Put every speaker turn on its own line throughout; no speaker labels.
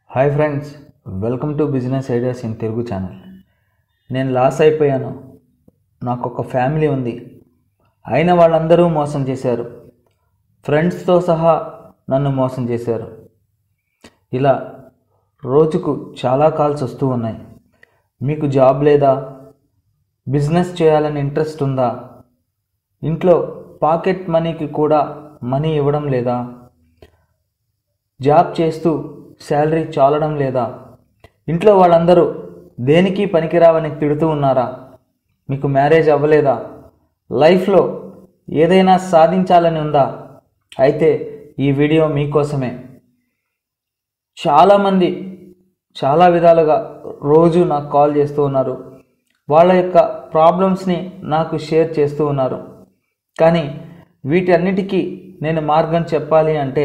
Hi friends welcome to business ideas in Telugu channel నేను loss అయిపోయాను నాకు ఒక ఫ్యామిలీ ఉంది అయిన వాళ్ళందరూ మోసం చేశారు ఫ్రెండ్స్తో సహా నన్ను మోసం చేశారు ఇలా రోజుకు చాలా కాల్స్ వస్తూ ఉన్నాయి మీకు జాబ్ లేదా బిజినెస్ చేయాలని ఇంట్రెస్ట్ ఉందా ఇంట్లో పాకెట్ మనీకి కూడా మనీ ఇవ్వడం లేదా జాబ్ చేస్తూ శాలరీ చాలడం లేదా ఇంట్లో వాళ్ళందరూ దేనికి పనికిరావని తిడుతూ ఉన్నారా మీకు మ్యారేజ్ అవ్వలేదా లైఫ్లో ఏదైనా సాధించాలని ఉందా అయితే ఈ వీడియో మీకోసమే చాలామంది చాలా విధాలుగా రోజు నాకు కాల్ చేస్తూ ఉన్నారు వాళ్ళ యొక్క ప్రాబ్లమ్స్ని నాకు షేర్ చేస్తూ ఉన్నారు కానీ వీటన్నిటికీ నేను మార్గం చెప్పాలి అంటే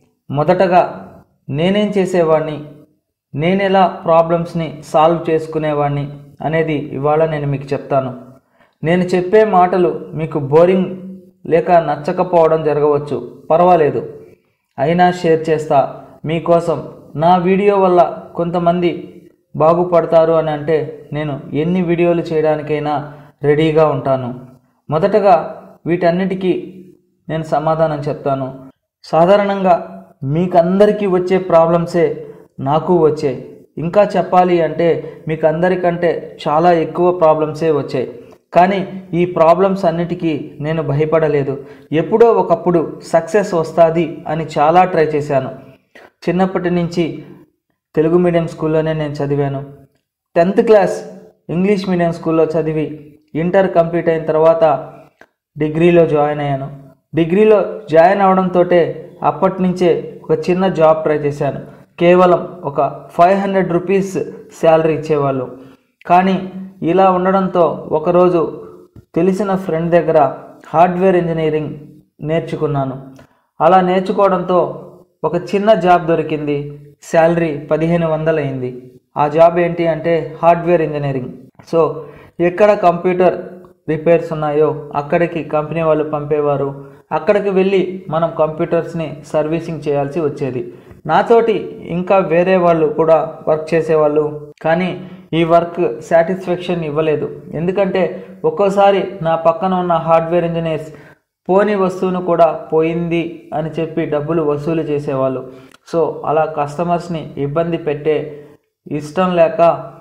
మొదటగా నేనేం చేసేవాడిని నేను ఎలా ప్రాబ్లమ్స్ని సాల్వ్ చేసుకునేవాడిని అనేది ఇవాళ నేను మీకు చెప్తాను నేను చెప్పే మాటలు మీకు బోరింగ్ లేక నచ్చకపోవడం జరగవచ్చు పర్వాలేదు అయినా షేర్ చేస్తా మీకోసం నా వీడియో వల్ల కొంతమంది బాగుపడతారు అని అంటే నేను ఎన్ని వీడియోలు చేయడానికైనా రెడీగా ఉంటాను మొదటగా వీటన్నిటికీ నేను సమాధానం చెప్తాను సాధారణంగా మీకందరికీ వచ్చే ప్రాబ్లమ్సే నాకు వచ్చాయి ఇంకా చెప్పాలి అంటే మీకు అందరికంటే చాలా ఎక్కువ ప్రాబ్లమ్సే వచ్చాయి కానీ ఈ ప్రాబ్లమ్స్ అన్నిటికీ నేను భయపడలేదు ఎప్పుడో ఒకప్పుడు సక్సెస్ వస్తుంది అని చాలా ట్రై చేశాను చిన్నప్పటి నుంచి తెలుగు మీడియం స్కూల్లోనే నేను చదివాను టెన్త్ క్లాస్ ఇంగ్లీష్ మీడియం స్కూల్లో చదివి ఇంటర్ కంప్లీట్ అయిన తర్వాత డిగ్రీలో జాయిన్ అయ్యాను డిగ్రీలో జాయిన్ అవడంతో అప్పటి నుంచే ఒక చిన్న జాబ్ ట్రై చేశాను కేవలం ఒక ఫైవ్ హండ్రెడ్ రూపీస్ శాలరీ ఇచ్చేవాళ్ళు కానీ ఇలా ఉండడంతో ఒకరోజు తెలిసిన ఫ్రెండ్ దగ్గర హార్డ్వేర్ ఇంజనీరింగ్ నేర్చుకున్నాను అలా నేర్చుకోవడంతో ఒక చిన్న జాబ్ దొరికింది శాలరీ పదిహేను వందలు అయింది ఆ జాబ్ ఏంటి అంటే హార్డ్వేర్ ఇంజనీరింగ్ సో ఎక్కడ కంప్యూటర్ రిపేర్స్ ఉన్నాయో అక్కడికి కంపెనీ వాళ్ళు పంపేవారు అక్కడికి వెళ్ళి మనం కంప్యూటర్స్ని సర్వీసింగ్ చేయాల్సి వచ్చేది నాతోటి ఇంకా వేరే వాళ్ళు కూడా వర్క్ చేసేవాళ్ళు కానీ ఈ వర్క్ సాటిస్ఫాక్షన్ ఇవ్వలేదు ఎందుకంటే ఒక్కోసారి నా పక్కన ఉన్న హార్డ్వేర్ ఇంజనీర్స్ పోని వస్తువును కూడా పోయింది అని చెప్పి డబ్బులు వసూలు చేసేవాళ్ళు సో అలా కస్టమర్స్ని ఇబ్బంది పెట్టే ఇష్టం లేక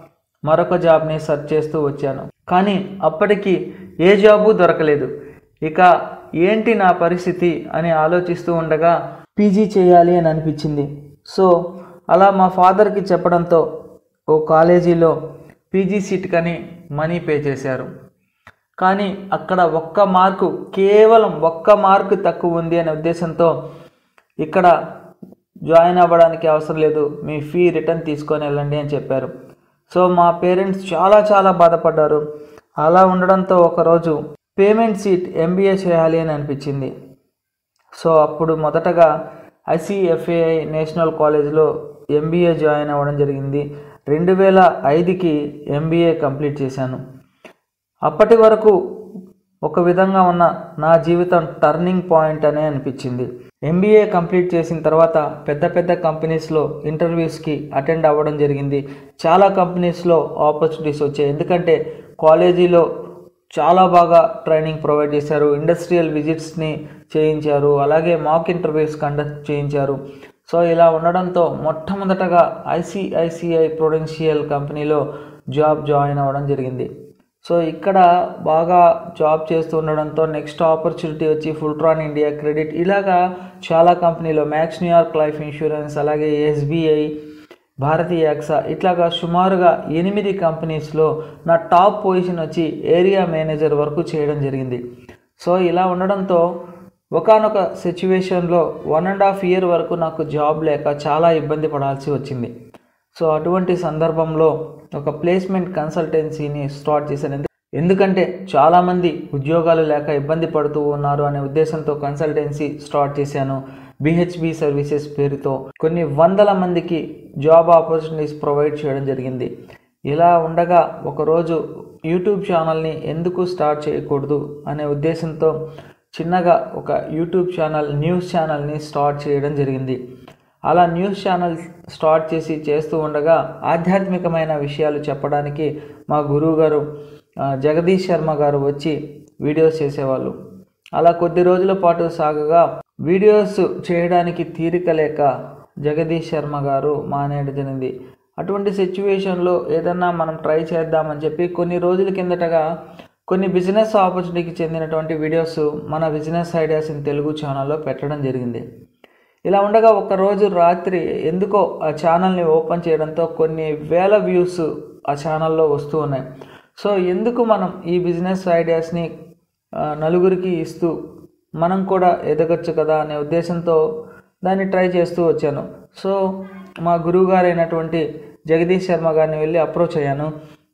మరొక జాబ్ని సెర్చ్ చేస్తూ వచ్చాను కానీ అప్పటికి ఏ జాబు దొరకలేదు ఇక ఏంటి నా పరిస్థితి అని ఆలోచిస్తూ ఉండగా పీజీ చేయాలి అని అనిపించింది సో అలా మా ఫాదర్కి చెప్పడంతో ఓ కాలేజీలో పీజీ సీట్ కని మనీ పే చేశారు కానీ అక్కడ ఒక్క మార్కు కేవలం ఒక్క మార్కు తక్కువ ఉంది అనే ఉద్దేశంతో ఇక్కడ జాయిన్ అవ్వడానికి అవసరం లేదు మీ ఫీ రిటర్న్ తీసుకొని వెళ్ళండి అని చెప్పారు సో మా పేరెంట్స్ చాలా చాలా బాధపడ్డారు అలా ఉండడంతో ఒకరోజు పేమెంట్ సీట్ ఎంబీఏ చేయాలి అని అనిపించింది సో అప్పుడు మొదటగా ఐసిఎఫ్ఏఐ నేషనల్ కాలేజ్లో ఎంబీఏ జాయిన్ అవ్వడం జరిగింది రెండు వేల ఐదుకి ఎంబీఏ కంప్లీట్ చేశాను అప్పటి వరకు ఒక విధంగా ఉన్న నా జీవితం టర్నింగ్ పాయింట్ అనే అనిపించింది ఎంబీఏ కంప్లీట్ చేసిన తర్వాత పెద్ద పెద్ద కంపెనీస్లో ఇంటర్వ్యూస్కి అటెండ్ అవ్వడం జరిగింది చాలా కంపెనీస్లో ఆపర్చునిటీస్ వచ్చాయి ఎందుకంటే కాలేజీలో చాలా బాగా ట్రైనింగ్ ప్రొవైడ్ చేశారు ఇండస్ట్రియల్ విజిట్స్ని చేయించారు అలాగే మాక్ ఇంటర్వ్యూస్ కండక్ట్ చేయించారు సో ఇలా ఉండడంతో మొట్టమొదటగా ఐసిఐసిఐ ప్రొడెన్షియల్ కంపెనీలో జాబ్ జాయిన్ అవ్వడం జరిగింది సో ఇక్కడ బాగా జాబ్ చేస్తూ ఉండడంతో నెక్స్ట్ ఆపర్చునిటీ వచ్చి ఫుల్ట్రాన్ ఇండియా క్రెడిట్ ఇలాగా చాలా కంపెనీలో మ్యాక్స్ న్యూయార్క్ లైఫ్ ఇన్సూరెన్స్ అలాగే ఎస్బీఐ భారతీయ యాక్సా ఇట్లాగా సుమారుగా ఎనిమిది కంపెనీస్లో నా టాప్ పొజిషన్ వచ్చి ఏరియా మేనేజర్ వరకు చేయడం జరిగింది సో ఇలా ఉండడంతో ఒకనొక సిచ్యువేషన్లో వన్ అండ్ హాఫ్ ఇయర్ వరకు నాకు జాబ్ లేక చాలా ఇబ్బంది పడాల్సి వచ్చింది సో అటువంటి సందర్భంలో ఒక ప్లేస్మెంట్ కన్సల్టెన్సీని స్టార్ట్ చేశాను ఎందుకంటే చాలామంది ఉద్యోగాలు లేక ఇబ్బంది పడుతూ ఉన్నారు అనే ఉద్దేశంతో కన్సల్టెన్సీ స్టార్ట్ చేశాను బిహెచ్బి సర్వీసెస్ పేరుతో కొన్ని వందల మందికి జాబ్ ఆపర్చునిటీస్ ప్రొవైడ్ చేయడం జరిగింది ఇలా ఉండగా ఒకరోజు యూట్యూబ్ ఛానల్ని ఎందుకు స్టార్ట్ చేయకూడదు అనే ఉద్దేశంతో చిన్నగా ఒక యూట్యూబ్ ఛానల్ న్యూస్ ఛానల్ని స్టార్ట్ చేయడం జరిగింది అలా న్యూస్ ఛానల్ స్టార్ట్ చేసి చేస్తూ ఉండగా ఆధ్యాత్మికమైన విషయాలు చెప్పడానికి మా గురువు గారు ఆ, జగదీష్ శర్మ గారు వచ్చి వీడియోస్ చేసేవాళ్ళు అలా కొద్ది రోజుల పాటు సాగగా వీడియోస్ చేయడానికి తీరిక లేక జగదీష్ శర్మ గారు మానేయడం జరిగింది అటువంటి సిచ్యువేషన్లో ఏదన్నా మనం ట్రై చేద్దామని చెప్పి కొన్ని రోజుల కిందటగా కొన్ని బిజినెస్ ఆపర్చునిటీకి చెందినటువంటి వీడియోస్ మన బిజినెస్ ఐడియాస్ ఇన్ తెలుగు ఛానల్లో పెట్టడం జరిగింది ఇలా ఉండగా ఒక రోజు రాత్రి ఎందుకో ఆ ఛానల్ని ఓపెన్ చేయడంతో కొన్ని వేల వ్యూస్ ఆ ఛానల్లో వస్తూ ఉన్నాయి సో ఎందుకు మనం ఈ బిజినెస్ ఐడియాస్ని ఆ, నలుగురికి ఇస్తూ మనం కూడా ఎదగచ్చు కదా అనే ఉద్దేశంతో దాన్ని ట్రై చేస్తూ వచ్చాను సో మా గురువు గారైనటువంటి జగదీష్ శర్మ గారిని వెళ్ళి అప్రోచ్ అయ్యాను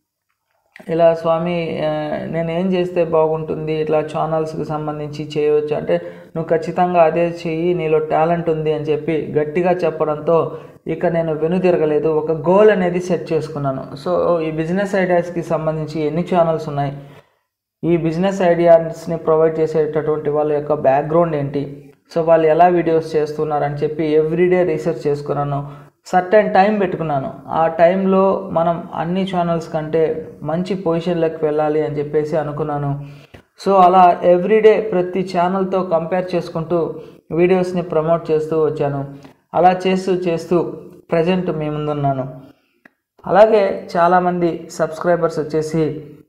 ఇలా స్వామి ఆ, నేను ఏం చేస్తే బాగుంటుంది ఇట్లా ఛానల్స్కి సంబంధించి చేయవచ్చు అంటే నువ్వు ఖచ్చితంగా అదే చెయ్యి నీలో టాలెంట్ ఉంది అని చెప్పి గట్టిగా చెప్పడంతో ఇక నేను వెనుతిరగలేదు ఒక గోల్ అనేది సెట్ చేసుకున్నాను సో ఈ బిజినెస్ ఐడియాస్కి సంబంధించి ఎన్ని ఛానల్స్ ఉన్నాయి ఈ బిజినెస్ ఐడియాస్ని ప్రొవైడ్ చేసేటటువంటి వాళ్ళ యొక్క బ్యాక్గ్రౌండ్ ఏంటి సో వాళ్ళు ఎలా వీడియోస్ చేస్తున్నారని చెప్పి ఎవ్రీడే రీసెర్చ్ చేసుకున్నాను సర్టెన్ టైం పెట్టుకున్నాను ఆ టైంలో మనం అన్ని ఛానల్స్ కంటే మంచి పొజిషన్లోకి వెళ్ళాలి అని చెప్పేసి అనుకున్నాను సో అలా ఎవ్రీడే ప్రతి ఛానల్తో కంపేర్ చేసుకుంటూ వీడియోస్ని ప్రమోట్ చేస్తూ వచ్చాను అలా చేస్తూ చేస్తూ ప్రజెంట్ మీ ముందున్నాను అలాగే చాలామంది సబ్స్క్రైబర్స్ వచ్చేసి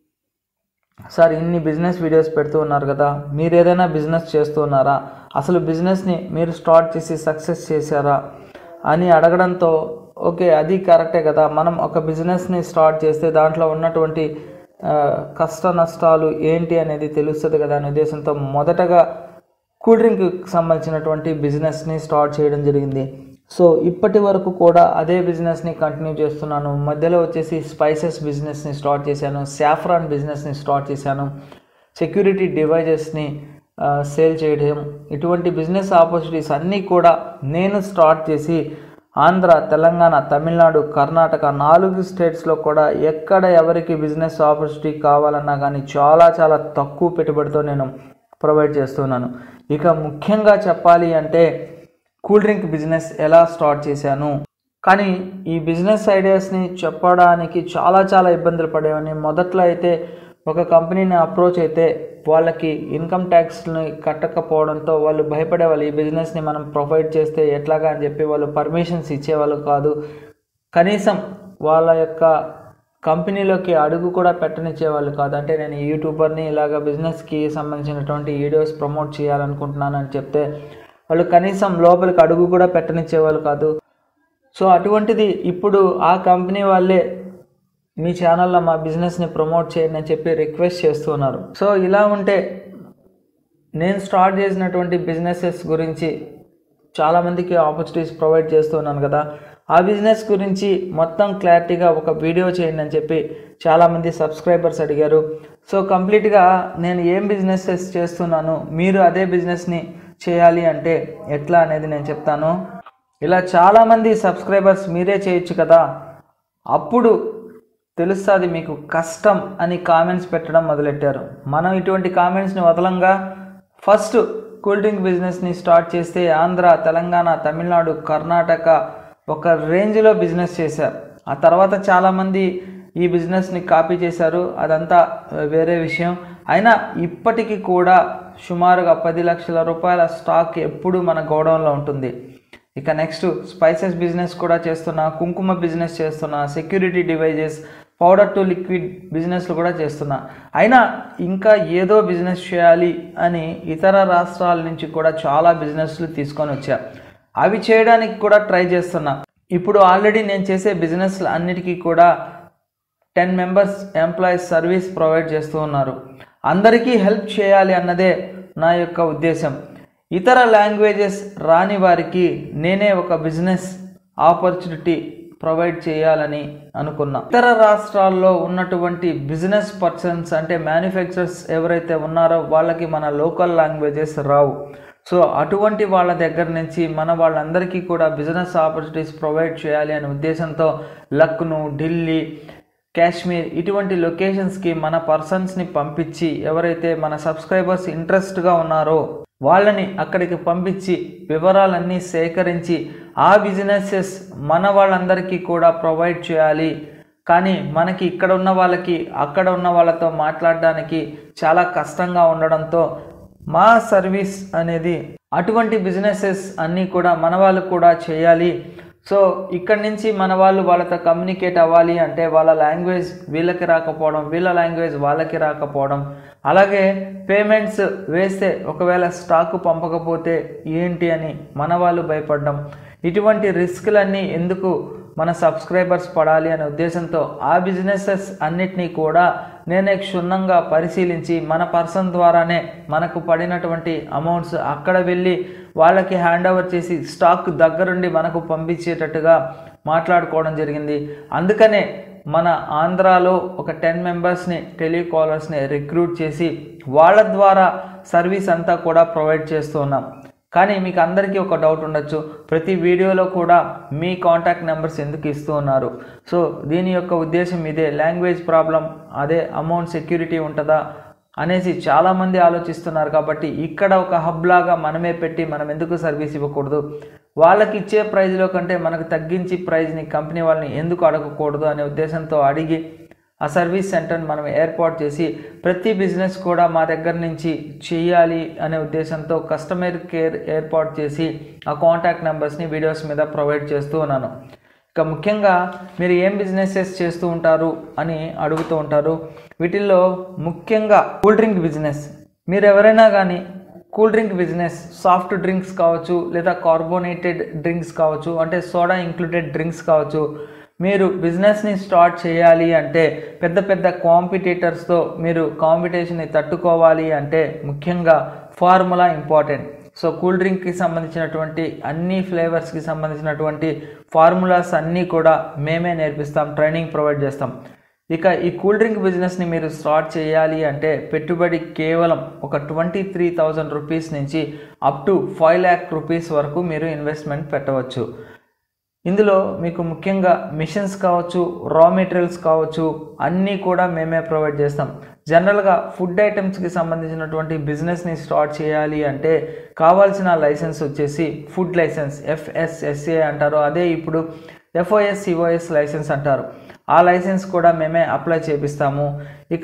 సార్ ఇన్ని బిజినెస్ వీడియోస్ పెడుతూ ఉన్నారు కదా మీరు ఏదైనా బిజినెస్ చేస్తూ ఉన్నారా అసలు బిజినెస్ని మీరు స్టార్ట్ చేసి సక్సెస్ చేశారా అని అడగడంతో ఓకే అది కరెక్టే కదా మనం ఒక బిజినెస్ని స్టార్ట్ చేస్తే దాంట్లో ఉన్నటువంటి ఆ, కష్ట నష్టాలు ఏంటి అనేది తెలుస్తుంది కదా అనే ఉద్దేశంతో మొదటగా కూల్ డ్రింక్కి సంబంధించినటువంటి బిజినెస్ని స్టార్ట్ చేయడం జరిగింది సో ఇప్పటి వరకు కూడా అదే బిజినెస్ని కంటిన్యూ చేస్తున్నాను మధ్యలో వచ్చేసి స్పైసెస్ బిజినెస్ని స్టార్ట్ చేశాను సాఫ్రాన్ బిజినెస్ని స్టార్ట్ చేశాను సెక్యూరిటీ డివైజెస్ని సేల్ చేయడం ఇటువంటి బిజినెస్ ఆపర్చునిటీస్ అన్నీ కూడా నేను స్టార్ట్ చేసి ఆంధ్ర తెలంగాణ తమిళనాడు కర్ణాటక నాలుగు స్టేట్స్లో కూడా ఎక్కడ ఎవరికి బిజినెస్ ఆపర్చునిటీ కావాలన్నా కానీ చాలా చాలా తక్కువ పెట్టుబడితో నేను ప్రొవైడ్ చేస్తున్నాను ఇక ముఖ్యంగా చెప్పాలి అంటే కూల్ డ్రింక్ బిజినెస్ ఎలా స్టార్ట్ చేశాను కానీ ఈ బిజినెస్ ఐడియాస్ని చెప్పడానికి చాలా చాలా ఇబ్బందులు పడేవని మొదట్లో అయితే ఒక కంపెనీని అప్రోచ్ అయితే వాళ్ళకి ఇన్కమ్ ట్యాక్స్ని కట్టకపోవడంతో వాళ్ళు భయపడేవాళ్ళు ఈ బిజినెస్ని మనం ప్రొవైడ్ చేస్తే ఎట్లాగా అని చెప్పి వాళ్ళు పర్మిషన్స్ ఇచ్చేవాళ్ళు కాదు కనీసం వాళ్ళ యొక్క కంపెనీలోకి అడుగు కూడా పెట్టనిచ్చేవాళ్ళు కాదు అంటే నేను యూట్యూబర్ని ఇలాగ బిజినెస్కి సంబంధించినటువంటి వీడియోస్ ప్రమోట్ చేయాలనుకుంటున్నానని చెప్తే వాళ్ళు కనీసం లోపలికి అడుగు కూడా పెట్టనిచ్చేవాళ్ళు కాదు సో అటువంటిది ఇప్పుడు ఆ కంపెనీ వాళ్ళే మీ ఛానల్లో మా బిజినెస్ని ప్రమోట్ చేయండి అని చెప్పి రిక్వెస్ట్ చేస్తూ ఉన్నారు సో ఇలా ఉంటే నేను స్టార్ట్ చేసినటువంటి బిజినెసెస్ గురించి చాలామందికి ఆపర్చునిటీస్ ప్రొవైడ్ చేస్తున్నాను కదా ఆ బిజినెస్ గురించి మొత్తం క్లారిటీగా ఒక వీడియో చేయండి అని చెప్పి చాలామంది సబ్స్క్రైబర్స్ అడిగారు సో కంప్లీట్గా నేను ఏం బిజినెసెస్ చేస్తున్నాను మీరు అదే బిజినెస్ని చేయాలి అంటే ఎట్లా అనేది నేను చెప్తాను ఇలా చాలామంది సబ్స్క్రైబర్స్ మీరే చేయొచ్చు కదా అప్పుడు తెలుస్తుంది మీకు కష్టం అని కామెంట్స్ పెట్టడం మొదలెట్టారు మనం ఇటువంటి కామెంట్స్ని వదలంగా ఫస్ట్ కూల్ డ్రింక్ బిజినెస్ని స్టార్ట్ చేస్తే ఆంధ్ర తెలంగాణ తమిళనాడు కర్ణాటక ఒక రేంజ్లో బిజినెస్ చేశారు ఆ తర్వాత చాలామంది ఈ బిజినెస్ని కాపీ చేశారు అదంతా ఆ, వేరే విషయం అయినా ఇప్పటికీ కూడా సుమారుగా పది లక్షల రూపాయల స్టాక్ ఎప్పుడు మన గోడౌన్లో ఉంటుంది ఇక నెక్స్ట్ స్పైసెస్ బిజినెస్ కూడా చేస్తున్నా కుంకుమ బిజినెస్ చేస్తున్నా security devices powder to liquid బిజినెస్లు కూడా చేస్తున్నా అయినా ఇంకా ఏదో బిజినెస్ చేయాలి అని ఇతర రాష్ట్రాల నుంచి కూడా చాలా బిజినెస్లు తీసుకొని వచ్చా అవి చేయడానికి కూడా ట్రై చేస్తున్నా ఇప్పుడు ఆల్రెడీ నేను చేసే బిజినెస్లు అన్నిటికీ కూడా ten members employees service provide చేస్తూ ఉన్నారు అందరికీ హెల్ప్ చేయాలి అన్నదే నా యొక్క ఉద్దేశం ఇతర లాంగ్వేజెస్ రాని వారికి నేనే ఒక బిజినెస్ ఆపర్చునిటీ ప్రొవైడ్ చేయాలని అనుకున్నా ఇతర రాష్ట్రాల్లో ఉన్నటువంటి బిజినెస్ పర్సన్స్ అంటే మ్యానుఫ్యాక్చరర్స్ ఎవరైతే ఉన్నారో వాళ్ళకి మన లోకల్ లాంగ్వేజెస్ రావు సో అటువంటి వాళ్ళ దగ్గర నుంచి మన వాళ్ళందరికీ కూడా బిజినెస్ ఆపర్చునిటీస్ ప్రొవైడ్ చేయాలి అనే ఉద్దేశంతో లక్నో ఢిల్లీ కాశ్మీర్ ఇటువంటి లొకేషన్స్కి మన పర్సన్స్ని పంపించి ఎవరైతే మన సబ్స్క్రైబర్స్ ఇంట్రెస్ట్గా ఉన్నారో వాళ్ళని అక్కడికి పంపించి వివరాలన్నీ సేకరించి ఆ బిజినెసెస్ మన వాళ్ళందరికీ కూడా ప్రొవైడ్ చేయాలి కానీ మనకి ఇక్కడ ఉన్న వాళ్ళకి అక్కడ ఉన్న వాళ్ళతో మాట్లాడడానికి చాలా కష్టంగా ఉండడంతో మా సర్వీస్ అనేది అటువంటి బిజినెసెస్ అన్నీ కూడా మన వాళ్ళు కూడా చేయాలి సో ఇక్కడి నుంచి మన వాళ్ళు వాళ్ళతో కమ్యూనికేట్ అవ్వాలి అంటే వాళ్ళ లాంగ్వేజ్ వీళ్ళకి రాకపోవడం వీళ్ళ లాంగ్వేజ్ వాళ్ళకి రాకపోవడం అలాగే పేమెంట్స్ వేస్తే ఒకవేళ స్టాక్ పంపకపోతే ఏంటి అని మన వాళ్ళు భయపడడం ఇటువంటి రిస్క్లన్నీ ఎందుకు మన సబ్స్క్రైబర్స్ పడాలి అనే ఉద్దేశంతో ఆ బిజినెసెస్ అన్నిటినీ కూడా నేనే క్షుణ్ణంగా పరిశీలించి మన పర్సన్ ద్వారానే మనకు పడినటువంటి అమౌంట్స్ అక్కడ వెళ్ళి వాళ్ళకి హ్యాండ్ ఓవర్ చేసి స్టాక్ దగ్గరుండి మనకు పంపించేటట్టుగా మాట్లాడుకోవడం జరిగింది అందుకనే మన ఆంధ్రాలో ఒక టెన్ మెంబర్స్ని టెలికాలర్స్ని రిక్రూట్ చేసి వాళ్ళ ద్వారా సర్వీస్ అంతా కూడా ప్రొవైడ్ చేస్తూ ఉన్నాం కానీ మీకు అందరికీ ఒక డౌట్ ఉండొచ్చు ప్రతి వీడియోలో కూడా మీ కాంటాక్ట్ నెంబర్స్ ఎందుకు ఇస్తూ ఉన్నారు సో దీని యొక్క ఉద్దేశం ఇదే లాంగ్వేజ్ ప్రాబ్లం అదే అమౌంట్ సెక్యూరిటీ ఉంటుందా అనేసి చాలామంది ఆలోచిస్తున్నారు కాబట్టి ఇక్కడ ఒక హబ్ లాగా మనమే పెట్టి మనం ఎందుకు సర్వీస్ ఇవ్వకూడదు వాళ్ళకి ఇచ్చే ప్రైజ్లో కంటే మనకు తగ్గించి ప్రైజ్ని కంపెనీ వాళ్ళని ఎందుకు అడగకూడదు అనే ఉద్దేశంతో అడిగి ఆ సర్వీస్ సెంటర్ని మనం ఏర్పాటు చేసి ప్రతి బిజినెస్ కూడా మా దగ్గర నుంచి చేయాలి అనే ఉద్దేశంతో కస్టమర్ కేర్ ఏర్పాటు చేసి ఆ కాంటాక్ట్ నెంబర్స్ని వీడియోస్ మీద ప్రొవైడ్ చేస్తూ ఉన్నాను ఇక ముఖ్యంగా మీరు ఏం బిజినెసెస్ చేస్తూ ఉంటారు అని అడుగుతూ ఉంటారు వీటిల్లో ముఖ్యంగా కూల్ డ్రింక్ బిజినెస్ మీరు ఎవరైనా కానీ cool drink business soft drinks కావచ్చు లేదా కార్బోనేటెడ్ డ్రింక్స్ కావచ్చు అంటే సోడా ఇంక్లూడెడ్ డ్రింక్స్ కావచ్చు మీరు బిజినెస్ని స్టార్ట్ చేయాలి అంటే పెద్ద పెద్ద కాంపిటేటర్స్తో మీరు కాంపిటీషన్ని తట్టుకోవాలి అంటే ముఖ్యంగా ఫార్ములా ఇంపార్టెంట్ సో కూల్ డ్రింక్కి సంబంధించినటువంటి అన్ని ఫ్లేవర్స్కి సంబంధించినటువంటి ఫార్ములాస్ అన్నీ కూడా మేమే నేర్పిస్తాం ట్రైనింగ్ ప్రొవైడ్ చేస్తాం ఇక ఈ కూల్ డ్రింక్ బిజినెస్ని మీరు స్టార్ట్ చేయాలి అంటే పెట్టుబడి కేవలం ఒక ట్వంటీ త్రీ థౌజండ్ రూపీస్ నుంచి up to five lakh rupees వరకు మీరు ఇన్వెస్ట్మెంట్ పెట్టవచ్చు ఇందులో మీకు ముఖ్యంగా మిషన్స్ కావచ్చు రా మెటీరియల్స్ కావచ్చు అన్నీ కూడా మేమే ప్రొవైడ్ చేస్తాం జనరల్గా ఫుడ్ ఐటమ్స్కి సంబంధించినటువంటి బిజినెస్ని స్టార్ట్ చేయాలి అంటే కావాల్సిన లైసెన్స్ వచ్చేసి ఫుడ్ లైసెన్స్ ఎఫ్ఎస్ఎస్ఏ అంటారు అదే ఇప్పుడు ఎఫ్ఓఎస్ సిఓఎస్ లైసెన్స్ అంటారు ఆ లైసెన్స్ కూడా మేమే అప్లై చేపిస్తాము ఇక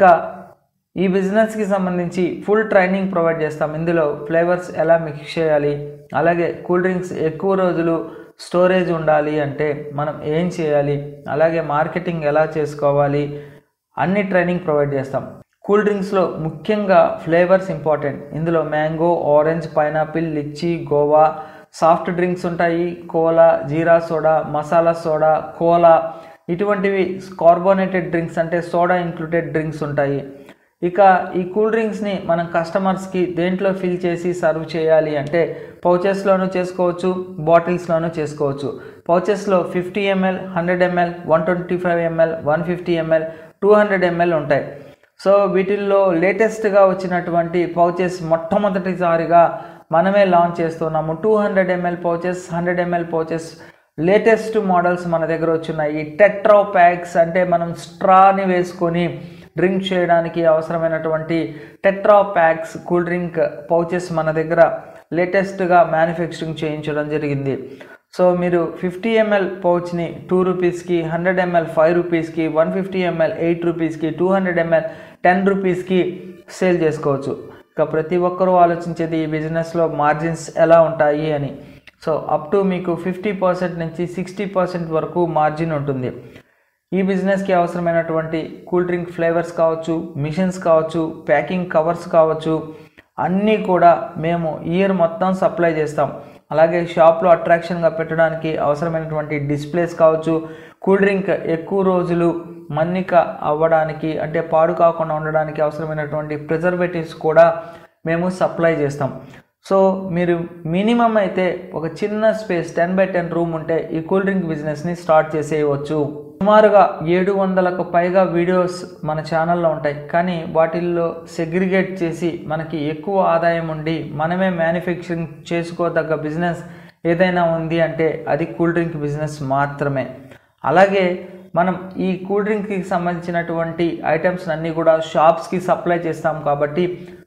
ఈ బిజినెస్కి సంబంధించి ఫుల్ ట్రైనింగ్ ప్రొవైడ్ చేస్తాం ఇందులో ఫ్లేవర్స్ ఎలా మిక్స్ చేయాలి అలాగే కూల్ డ్రింక్స్ ఎక్కువ రోజులు స్టోరేజ్ ఉండాలి అంటే మనం ఏం చేయాలి అలాగే మార్కెటింగ్ ఎలా చేసుకోవాలి అన్ని ట్రైనింగ్ ప్రొవైడ్ చేస్తాం కూల్ డ్రింక్స్లో ముఖ్యంగా ఫ్లేవర్స్ ఇంపార్టెంట్ ఇందులో mango orange pineapple litchi guava soft drinks ఉంటాయి cola jeera soda masala soda cola ఇటువంటివి కార్బోనేటెడ్ డ్రింక్స్ అంటే సోడా ఇంక్లూడెడ్ డ్రింక్స్ ఉంటాయి ఇక ఈ కూల్ డ్రింక్స్ని మనం కస్టమర్స్కి దేంట్లో ఫిల్ చేసి సర్వ్ చేయాలి అంటే పౌచెస్లోనూ చేసుకోవచ్చు బాటిల్స్లోనూ చేసుకోవచ్చు పౌచెస్లో fifty ML hundred ML one twenty five ML one fifty ML two hundred ML ఉంటాయి సో వీటిల్లో లేటెస్ట్గా వచ్చినటువంటి పౌచెస్ మొట్టమొదటిసారిగా మనమే లాంచ్ చేస్తున్నాము two hundred ML pouches hundred ML pouches latest models మన దగ్గర వచ్చున్నాయి టెట్రో ప్యాక్స్ అంటే మనం స్ట్రాని వేసుకొని డ్రింక్ చేయడానికి అవసరమైనటువంటి tetra packs cool drink pouches మన దగ్గర లేటెస్ట్గా మ్యానుఫ్యాక్చరింగ్ చేయించడం జరిగింది సో మీరు ఫిఫ్టీ ఎంఎల్ పౌచ్ని టూ రూపీస్కి హండ్రెడ్ ఎంఎల్ ఫైవ్ రూపీస్కి వన్ ఫిఫ్టీ ఎంఎల్ ఎయిట్ రూపీస్కి టూ హండ్రెడ్ ఎంఎల్ టెన్ రూపీస్కి సేల్ చేసుకోవచ్చు ఇక ప్రతి ఒక్కరూ ఆలోచించేది ఈ బిజినెస్లో మార్జిన్స్ ఎలా ఉంటాయి అని సో అప్ టు మీకు ఫిఫ్టీ పర్సెంట్ నుంచి సిక్స్టీ పర్సెంట్ వరకు మార్జిన్ ఉంటుంది ఈ బిజినెస్కి అవసరమైనటువంటి కూల్ డ్రింక్ ఫ్లేవర్స్ కావచ్చు మిషన్స్ కావచ్చు ప్యాకింగ్ కవర్స్ కావచ్చు అన్నీ కూడా మేము ఇయర్ మొత్తం సప్లై చేస్తాం అలాగే షాప్లో అట్రాక్షన్గా పెట్టడానికి అవసరమైనటువంటి డిస్ప్లేస్ కావచ్చు కూల్ డ్రింక్ ఎక్కువ రోజులు మన్నిక అవ్వడానికి అంటే పాడు కాకుండా ఉండడానికి అవసరమైనటువంటి ప్రిజర్వేటివ్స్ కూడా మేము సప్లై చేస్తాం సో మీరు మినిమం అయితే ఒక చిన్న space ten by ten room ఉంటే ఈ కూల్ డ్రింక్ బిజినెస్ని స్టార్ట్ చేసేయవచ్చు సుమారుగా ఏడు వందలకు పైగా వీడియోస్ మన ఛానల్లో ఉంటాయి కానీ వాటిల్లో సెగ్రిగేట్ చేసి మనకి ఎక్కువ ఆదాయం ఉండి మనమే మ్యానుఫ్యాక్చరింగ్ చేసుకోదగ్గ బిజినెస్ ఏదైనా ఉంది అంటే అది కూల్ డ్రింక్ బిజినెస్ మాత్రమే అలాగే మనం ఈ కూల్ డ్రింక్కి సంబంధించినటువంటి ఐటమ్స్ అన్నీ కూడా షాప్స్కి సప్లై చేస్తాం కాబట్టి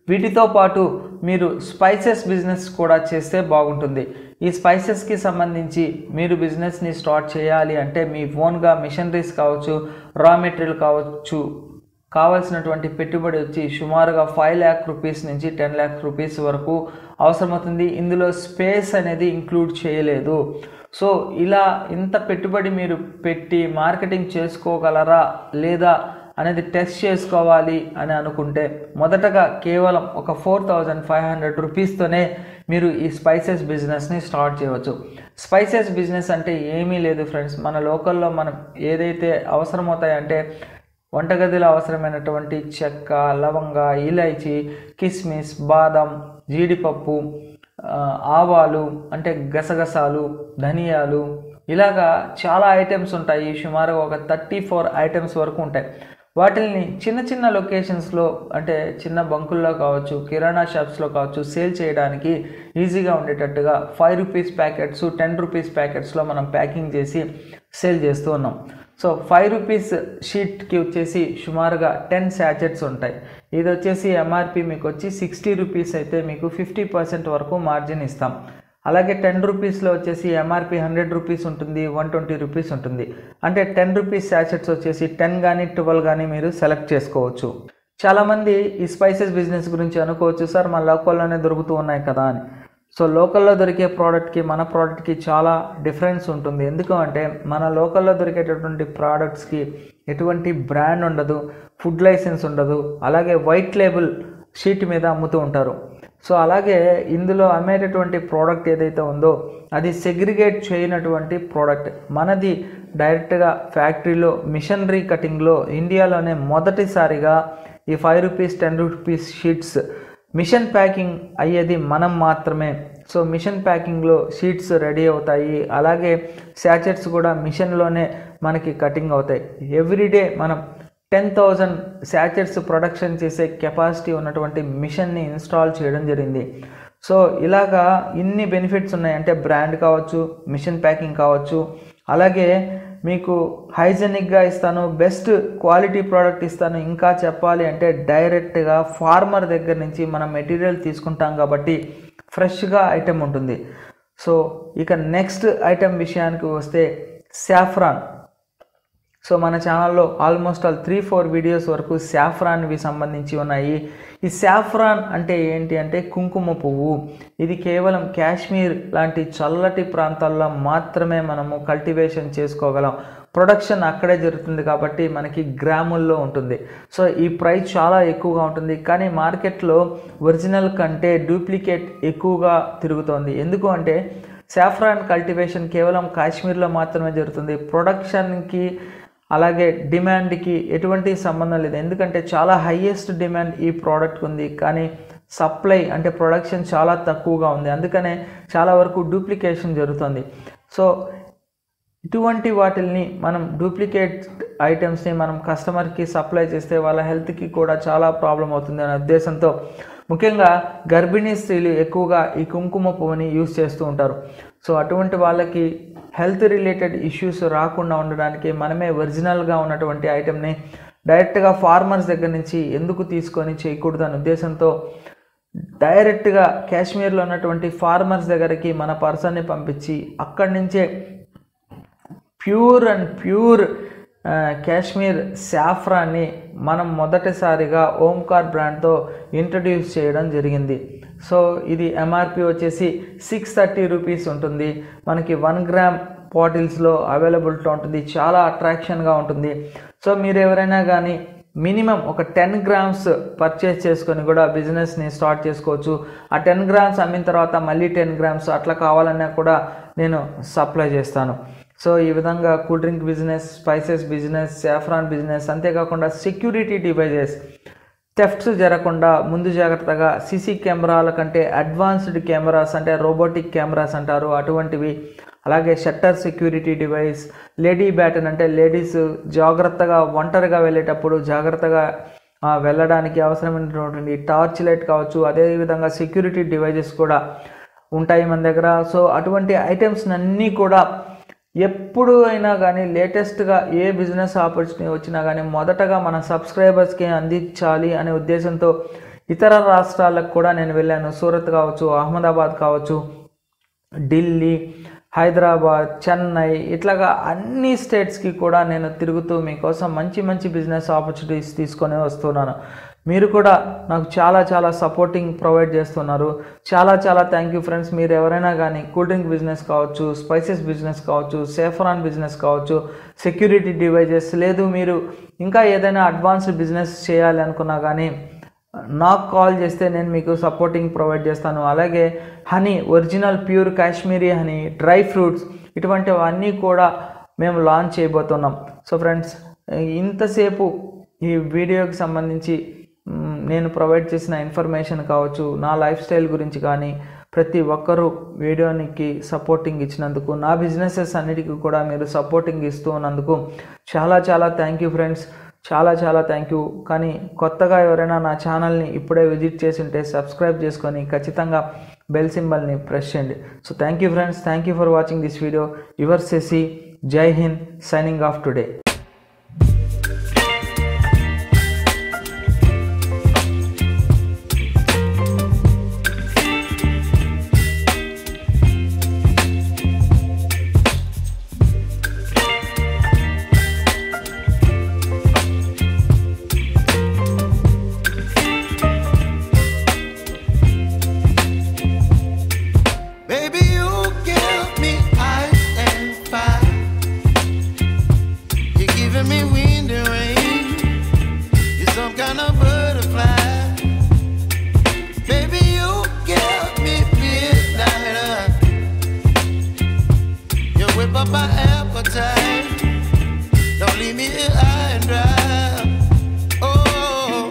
వీటితో పాటు మీరు స్పైసెస్ బిజినెస్ కూడా చేస్తే బాగుంటుంది ఈ స్పైసెస్కి సంబంధించి మీరు బిజినెస్ని స్టార్ట్ చేయాలి అంటే మీ ఓన్గా మిషనరీస్ కావచ్చు రా మెటీరియల్ కావచ్చు కావాల్సినటువంటి పెట్టుబడి వచ్చి సుమారుగా ఫైవ్ ల్యాక్ రూపీస్ నుంచి టెన్ ల్యాక్ రూపీస్ వరకు అవసరమవుతుంది ఇందులో స్పేస్ అనేది ఇంక్లూడ్ చేయలేదు సో ఇలా ఇంత పెట్టుబడి మీరు పెట్టి మార్కెటింగ్ చేసుకోగలరా లేదా అనేది టెస్ట్ చేసుకోవాలి అని అనుకుంటే మొదటగా కేవలం ఒక ఫోర్ థౌజండ్ ఫైవ్ హండ్రెడ్ రూపీస్తోనే మీరు ఈ స్పైసెస్ బిజినెస్ని స్టార్ట్ చేయవచ్చు స్పైసెస్ బిజినెస్ అంటే ఏమీ లేదు ఫ్రెండ్స్ మన లోకల్లో మనం ఏదైతే అవసరమవుతాయంటే వంటగదిలో అవసరమైనటువంటి చెక్క లవంగ ఇలైచి కిస్మిస్ బాదం జీడిపప్పు ఆ, ఆవాలు అంటే గసగసాలు ధనియాలు ఇలాగా చాలా ఐటమ్స్ ఉంటాయి సుమారు ఒక థర్టీ ఫోర్ ఐటమ్స్ వరకు ఉంటాయి వాటిని చిన్న చిన్న లొకేషన్స్లో అంటే చిన్న బంకుల్లో కావచ్చు కిరాణా షాప్స్లో కావచ్చు సేల్ చేయడానికి ఈజీగా ఉండేటట్టుగా five rupees packets ten rupees ప్యాకెట్స్లో మనం ప్యాకింగ్ చేసి సేల్ చేస్తూ ఉన్నాం సో ఫైవ్ రూపీస్ షీట్కి వచ్చేసి సుమారుగా టెన్ శాచెట్స్ ఉంటాయి ఇది వచ్చేసి ఎంఆర్పి మీకు వచ్చి సిక్స్టీ రూపీస్ అయితే మీకు ఫిఫ్టీ పర్సెంట్ వరకు మార్జిన్ ఇస్తాం అలాగే టెన్ రూపీస్లో వచ్చేసి ఎంఆర్పి హండ్రెడ్ రూపీస్ ఉంటుంది వన్ ట్వంటీ రూపీస్ ఉంటుంది అంటే టెన్ రూపీస్ శాచెట్స్ వచ్చేసి టెన్ కానీ ట్వెల్వ్ కానీ మీరు సెలెక్ట్ చేసుకోవచ్చు చాలామంది ఈ స్పైసెస్ బిజినెస్ గురించి అనుకోవచ్చు సార్ మన లోకల్లోనే దొరుకుతూ ఉన్నాయి కదా అని సో లోకల్లో దొరికే ప్రోడక్ట్కి మన ప్రోడక్ట్కి చాలా డిఫరెన్స్ ఉంటుంది ఎందుకు అంటే మన లోకల్లో దొరికేటటువంటి ప్రోడక్ట్స్కి ఎటువంటి బ్రాండ్ ఉండదు ఫుడ్ లైసెన్స్ ఉండదు అలాగే వైట్ లేబుల్ షీట్ మీద అమ్ముతూ ఉంటారు సో అలాగే ఇందులో అమ్మేటటువంటి ప్రోడక్ట్ ఏదైతే ఉందో అది సెగ్రిగేట్ చేయనటువంటి ప్రోడక్ట్ మనది డైరెక్ట్గా ఫ్యాక్టరీలో మిషనరీ కటింగ్లో ఇండియాలోనే మొదటిసారిగా ఈ five rupees ten rupees sheets machine packing అయ్యేది మనం మాత్రమే సో మిషన్ ప్యాకింగ్లో షీట్స్ రెడీ అవుతాయి అలాగే శాచెట్స్ కూడా మిషన్లోనే మనకి కటింగ్ అవుతాయి ఎవ్రీడే మనం టెన్ థౌజండ్ శాచెట్స్ ప్రొడక్షన్ చేసే కెపాసిటీ ఉన్నటువంటి మిషన్ని ఇన్స్టాల్ చేయడం జరిగింది సో ఇలాగా ఇన్ని బెనిఫిట్స్ ఉన్నాయి అంటే బ్రాండ్ కావచ్చు మిషన్ ప్యాకింగ్ కావచ్చు అలాగే మీకు హైజెనిక్గా ఇస్తాను బెస్ట్ క్వాలిటీ ప్రోడక్ట్ ఇస్తాను ఇంకా చెప్పాలి అంటే డైరెక్ట్గా ఫార్మర్ దగ్గర నుంచి మనం మెటీరియల్ తీసుకుంటాం కాబట్టి ఫ్రెష్గా ఐటెం ఉంటుంది సో ఇక నెక్స్ట్ ఐటెం విషయానికి వస్తే సాఫ్రాన్ సో మన ఛానల్లో almost all three four videos వరకు సాఫ్రాన్వి సంబంధించి ఉన్నాయి ఈ సాఫ్రాన్ అంటే ఏంటి అంటే కుంకుమ పువ్వు ఇది కేవలం కాశ్మీర్ లాంటి చల్లటి ప్రాంతాల్లో మాత్రమే మనము కల్టివేషన్ చేసుకోగలం ప్రొడక్షన్ అక్కడే జరుగుతుంది కాబట్టి మనకి గ్రాముల్లో ఉంటుంది సో ఈ ప్రైస్ చాలా ఎక్కువగా ఉంటుంది కానీ మార్కెట్లో ఒరిజినల్ కంటే డూప్లికేట్ ఎక్కువగా తిరుగుతోంది ఎందుకు అంటే సాఫ్రాన్ కల్టివేషన్ కేవలం కాశ్మీర్లో మాత్రమే జరుగుతుంది ప్రొడక్షన్కి అలాగే డిమాండ్కి ఎటువంటి సంబంధం లేదు ఎందుకంటే చాలా హయ్యెస్ట్ డిమాండ్ ఈ ప్రోడక్ట్ ఉంది కానీ సప్లై అంటే ప్రొడక్షన్ చాలా తక్కువగా ఉంది అందుకనే చాలా వరకు డూప్లికేషన్ జరుగుతుంది సో ఇటువంటి వాటిల్ని మనం డూప్లికేట్ ఐటమ్స్ని మనం కస్టమర్కి సప్లై చేస్తే వాళ్ళ హెల్త్కి కూడా చాలా ప్రాబ్లం అవుతుంది అనే ఉద్దేశంతో ముఖ్యంగా గర్భిణీ స్త్రీలు ఎక్కువగా ఈ కుంకుమ పువ్వుని యూస్ చేస్తూ ఉంటారు సో అటువంటి వాళ్ళకి హెల్త్ రిలేటెడ్ ఇష్యూస్ రాకుండా ఉండడానికి మనమే ఒరిజినల్గా ఉన్నటువంటి ఐటెంని డైరెక్ట్గా ఫార్మర్స్ దగ్గర నుంచి ఎందుకు తీసుకొని చేయకూడదు అనే ఉద్దేశంతో డైరెక్ట్గా కాశ్మీర్లో ఉన్నటువంటి ఫార్మర్స్ దగ్గరికి మన పర్సన్ని పంపించి అక్కడి నుంచే ప్యూర్ అండ్ ప్యూర్ ఆ, కాశ్మీర్ సాఫ్రాన్ని మనం మొదటిసారిగా ఓంకార్ బ్రాండ్తో ఇంట్రడ్యూస్ చేయడం జరిగింది సో ఇది ఎంఆర్పి వచ్చేసి సిక్స్ థర్టీ రూపీస్ ఉంటుంది మనకి వన్ గ్రామ్ బాటిల్స్లో అవైలబిలిటీ ఉంటుంది చాలా అట్రాక్షన్గా ఉంటుంది సో మీరు ఎవరైనా కానీ మినిమం ఒక టెన్ గ్రామ్స్ పర్చేస్ చేసుకొని కూడా బిజినెస్ని స్టార్ట్ చేసుకోవచ్చు ఆ టెన్ గ్రామ్స్ అమ్మిన తర్వాత మళ్ళీ టెన్ గ్రామ్స్ అట్లా కావాలన్నా కూడా నేను సప్లై చేస్తాను సో ఈ విధంగా cool drink business spices business saffron business అంతేకాకుండా సెక్యూరిటీ డివైజెస్ థెఫ్ట్స్ జరగకుండా ముందు జాగ్రత్తగా సీసీ కెమెరాల కంటే అడ్వాన్స్డ్ కెమెరాస్ అంటే రోబోటిక్ కెమెరాస్ అంటారు అటువంటివి అలాగే shutter security device lady baton అంటే లేడీస్ జాగ్రత్తగా ఒంటరిగా వెళ్ళేటప్పుడు జాగ్రత్తగా ఆ, వెళ్ళడానికి అవసరమైనటువంటి టార్చ్ లైట్ కావచ్చు అదేవిధంగా సెక్యూరిటీ డివైజెస్ కూడా ఉంటాయి మన దగ్గర సో అటువంటి ఐటమ్స్ అన్నీ కూడా ఎప్పుడు అయినా కానీ లేటెస్ట్గా ఏ బిజినెస్ ఆపర్చునిటీ వచ్చినా కానీ మొదటగా మన సబ్స్క్రైబర్స్కి అందించాలి అనే ఉద్దేశంతో ఇతర రాష్ట్రాలకు కూడా నేను వెళ్ళాను సూరత్ కావచ్చు అహ్మదాబాద్ కావచ్చు ఢిల్లీ హైదరాబాద్ చెన్నై ఇట్లాగా అన్ని స్టేట్స్కి కూడా నేను తిరుగుతూ మీకోసం మంచి మంచి బిజినెస్ ఆపర్చునిటీస్ తీసుకొని వస్తున్నాను మీరు కూడా నాకు చాలా చాలా సపోర్టింగ్ ప్రొవైడ్ చేస్తున్నారు చాలా చాలా థ్యాంక్ యూ ఫ్రెండ్స్ మీరు ఎవరైనా కానీ కూల్ డ్రింక్ బిజినెస్ కావచ్చు స్పైసెస్ బిజినెస్ కావచ్చు సేఫరాన్ బిజినెస్ కావచ్చు సెక్యూరిటీ డివైజెస్ లేదు మీరు ఇంకా ఏదైనా అడ్వాన్స్డ్ బిజినెస్ చేయాలి అనుకున్నా కానీ నాకు కాల్ చేస్తే నేను మీకు సపోర్టింగ్ ప్రొవైడ్ చేస్తాను అలాగే honey original pure Kashmiri honey dry fruits ఇటువంటివన్నీ కూడా మేము లాంచ్ చేయబోతున్నాం సో ఫ్రెండ్స్ ఇంతసేపు ఈ వీడియోకి సంబంధించి మ్, నేను ప్రొవైడ్ చేసిన ఇన్ఫర్మేషన్ కావచ్చు నా లైఫ్ స్టైల్ గురించి కానీ ప్రతి ఒక్కరూ వీడియోనికి సపోర్టింగ్ ఇచ్చినందుకు నా బిజినెసెస్ అన్నిటికీ కూడా మీరు సపోర్టింగ్ ఇస్తూ ఉన్నందుకు చాలా చాలా థ్యాంక్ యూ ఫ్రెండ్స్ చాలా చాలా థ్యాంక్ యూ కానీ కొత్తగా ఎవరైనా నా ఛానల్ని ఇప్పుడే విజిట్ చేసి ఉంటే సబ్స్క్రైబ్ చేసుకొని ఖచ్చితంగా బెల్ సింబల్ని ప్రెస్ చేయండి so thank you friends thank you for watching this video your సెసి జై హింద్ signing off today
Baby, you give me ice and fire. You're giving me wind and rain. You're some kind of butterfly. Baby, you give me midnight. You whip up my appetite. Don't leave me here high and dry. Oh.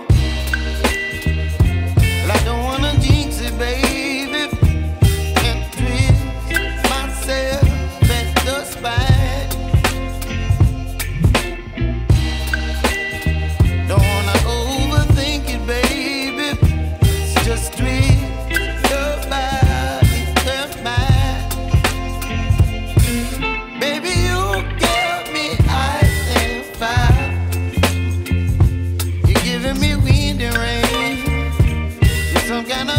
Well, I don't wanna jinx it, baby, and twist myself at the spine. Don't wanna overthink it, baby. It's just twist your body and mine. Baby, you give me ice and fire. You're giving me wind and rain. You're some kind of